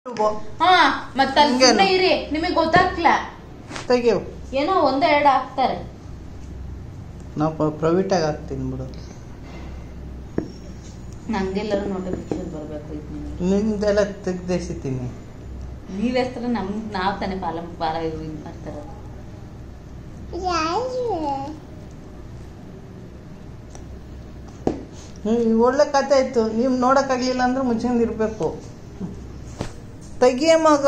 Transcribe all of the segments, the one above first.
ಹಾ ಮತ್ತೆ ಅಲ್ಲಿ ಹಿಂಗೇನು? ಸುಮ್ನೆ ಇರಿ ನಿಮಗೆ ಗೊತ್ತಾಗ್ಲ ತೆಗಿವು ಏನೋ ಒಂದ್ ಎರಡು ಹಾಕ್ತಾರೆ ನಾವು ಪ್ರೈವೇಟಾಗಿ ಹಾಕ್ತೀನಿ ಬಿಡು ನಂಗೆಲ್ಲರೂ ನೋಟಿಫಿಕೇಶನ್ ಬರ್ಬೇಕು ಇದು ನಿಮ್ಗೆ. ನಿಮ್ದೆಲ್ಲ ತೆಗ್ದೆಸಿತೀನಿ ನೀವೆಸ್ತರ ನಮ್ ನಾವ್ ತಾನೇ ಪಾಲ ಪಾಲ ಇದು ಇದ್ ಮಾಡ್ತಾರದು ಹ್ಮ್, ಒಳ್ಳೆ ಕತೆ ಆಯ್ತು ನೀವು ನೋಡಕ್ಕಾಗ್ಲಿಲ್ಲ ಅಂದ್ರೆ ಮುಚ್ಚಿಂದ ಇರ್ಬೇಕು ತೆಗಿಯ ಮಗ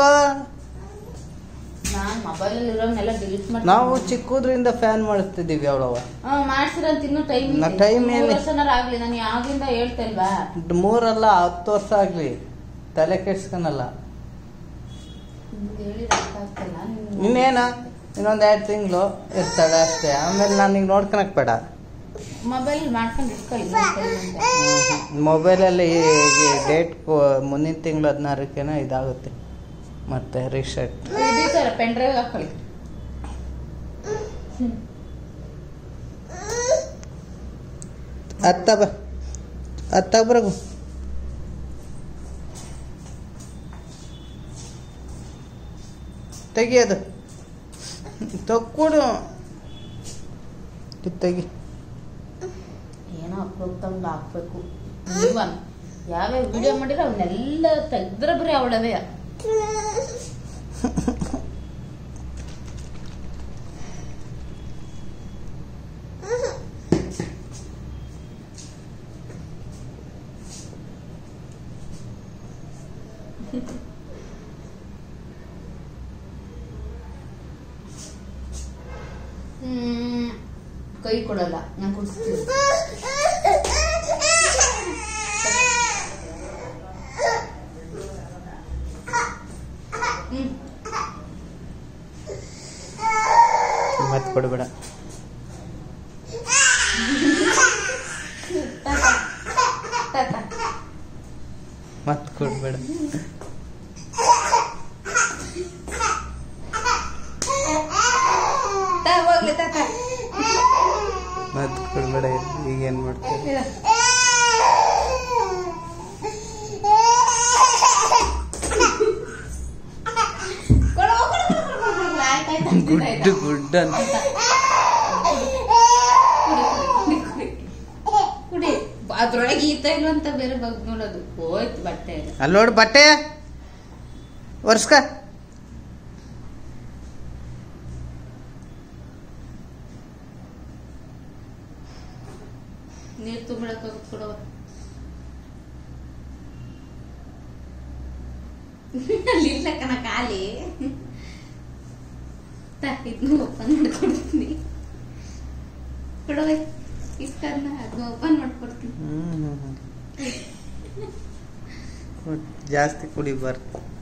ನಾನ್ ಮೊಬೈಲ್ ಅಲ್ಲಿ ಇರೋನೆಲ್ಲ ಡಿಲೀಟ್ ಮಾಡಿ ನಾವು ಚಿಕ್ಕದ್ರಿಂದ ಫ್ಯಾನ್ ಮಾಡಿಸ್ತಿದ್ದೀವಿ ಅವಳವ ಹಾ ಮಾಡ್ಸಿರಂತ ಇನ್ನೂ ಟೈಮ್ ನಾ time ಏನು? ವರ್ಷನಾರ ಆಗ್ಲಿ ನಾನು ಯಾವಾಗಿಂದ ಹೇಳ್ತಾ ಇಲ್ವಾ ಮೂರಲ್ಲ ಹತ್ತು ವರ್ಷ ಆಗ್ಲಿ ತಲೆ ಕೆಡ್ಸ್ಕೊನಲ್ಲ ನಿಮ್ಗೆ ಹೇಳಿದ್ರೆ ಅರ್ಥ ಆಗ್ತಿಲ್ಲ ನೀವು- ಇನ್ನೇನ ಇನ್ನೊಂದ್ ಎರಡು ತಿಂಗಳು ಇರ್ತಾಳೆ ಅಷ್ಟೇ ಆಮೇಲೆ ನನಗೆ ನೋಡ್ಕೊಳಕ್ ಬೇಡ ಮೊಬೈಲ್ ಮಾಡ್ಕೊಂಡು ಇಟ್ಕೊಳ್ಳಿ ಇನ್ನೊಂದ್ time ಅಂತ. ಮೊಬೈಲಲ್ಲಿ ಡೇಟ್ ಮುಂದಿನ ತಿಂಗಳು ಹದಿನಾರಕ್ಕೇನೋ ಇದಾಗುತ್ತೆ ಮತ್ತೆ ರೀಸೆಟ್ ಇದು ಸರ್ ಪೆನ್ ಡ್ರೈವ್ ಹಾಕೊಳ್ಳಿ ಅತ್ತ ಬ ಅತ್ತ ಬರಗು ತೆಗಿಯೋದು ತಕ್ಕೊಡು ತೆಗಿ ಏನೋ ಅಪ್ರೂಪ್ತಂಗ್ ಹಾಕ್ಬೇಕು ನೀವನ್ ಯಾವ್ಯಾವ ವಿಡಿಯೋ ಮಾಡಿರೋ ಅವನ್ನೆಲ್ಲ ತೆಗ್ದ್ರೆ ಬರೀ ಅವಳವೇ ಹ್ಮ್ ಕೈ ಕೊಡಲ್ಲ ನಾನು ಕುಡಿಸ್ತೀನಿ ಹ್ಮ್ ಮತ್ತೆ ಕೊಡಬೇಡ ತಾತ ಮತ್ತೆ ಕೊಡಬೇಡ ತಾ ಹೋಗ್ಲಿ ತಾತ ಮತ್ತೆ ಕೊಡಬೇಡ ಈಗೇನು ಮಾಡ್ತೀವಿ ಕೊಡು, ಕೊಡು, ಕೊಡು, ಕೊಡು, ಕೊಡು, ಕೊಡು. ಆಯ್ತ್, ಆಯ್ತ್, ಆಯ್ತ್, ಗುಡ್ ಆಯ್ತ್. ಗುಡ್ ಅಂತ ಕುಡಿ, ಕುಡಿ, ಕುಡಿ. ಕುಡಿ ಅದ್ರೊಳಗೆ ಈತ ಇಲ್ವಂತ ಬೇರೆ ಬಗ್ ನೋಡೋದು ಹೋಯ್ತು ಬಟ್ಟೆ ಎಲ್ಲ. ಅಲ್ಲಿ ನೋಡು ಬಟ್ಟೆ ಒರ್ಸ್ಕ ನೀರ್ ತುಂಬಿಡಕ್ ಕೊಡವ ಅಲ್ಲಿಲ್ಲ ಕಣ ಖಾಲಿ ತಾ, ಇದ್ನ ಓಪನ್ ಮಾಡ್ಕೊಡ್ತೀನಿ ಕೊಡವ ಇಷ್ಟನ್ನ ಅದನ್ನ ಓಪನ್ ಮಾಡ್ಕೊಡ್ತೀನಿ ಹ್ಮ್ ಹ್ಮ್ ಹ್ಮ್. ಕೊಡ್- ಜಾಸ್ತಿ ಕುಡಿಬಾರ್ದು